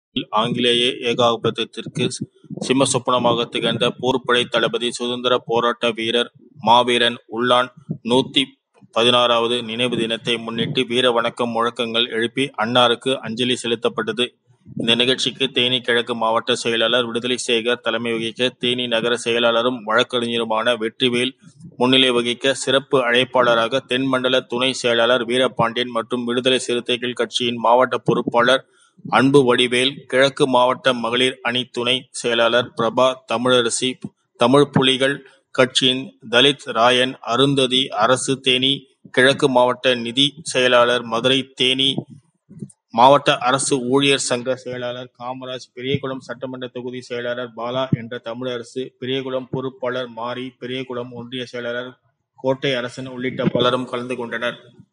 ஆங்கிலேய ஏகாதிபத்தியத்திற்கு சிம்ம திகழ்ந்த போர்ப்படைத் தளபதி, சுதந்திரப் போராட்ட வீரர், மாவீரன் உள்ளான் நூத்தி பதினாறாவது நினைவு தினத்தை முன்னிட்டு வீர வணக்க முழக்கங்கள் எழுப்பி அன்னாருக்கு அஞ்சலி செலுத்தப்பட்டது. இந்த நிகழ்ச்சிக்கு தேனி கிழக்கு மாவட்ட செயலாளர் விடுதலைசேகர் தலைமை வகிக்க, தேனி நகர செயலாளரும் வழக்கறிஞருமான வெற்றிவேல் முன்னிலை வகிக்க, சிறப்பு அழைப்பாளராக தென்மண்டல துணை செயலாளர் வீரபாண்டியன் மற்றும் விடுதலை சிறுத்தைகள் கட்சியின் மாவட்ட பொறுப்பாளர் அன்புவடிவேல், கிழக்கு மாவட்ட மகளிர் அணி துணை செயலாளர் பிரபா, தமிழரசி, தமிழ்ப்புலிகள் கட்சியின் தலித் ராயன், அருந்ததி அரசு, தேனி கிழக்கு மாவட்ட நிதி செயலாளர் மதுரை, தேனி மாவட்ட அரசு ஊழியர் சங்க செயலாளர் காமராஜ், பெரியகுளம் சட்டமன்ற தொகுதி செயலாளர் பாலா என்ற தமிழரசு, பெரியகுளம் பொறுப்பாளர் மாரி, பெரியகுளம் ஒன்றிய செயலாளர் கோட்டை அரசன் உள்ளிட்ட பலரும் கலந்து கொண்டனர்.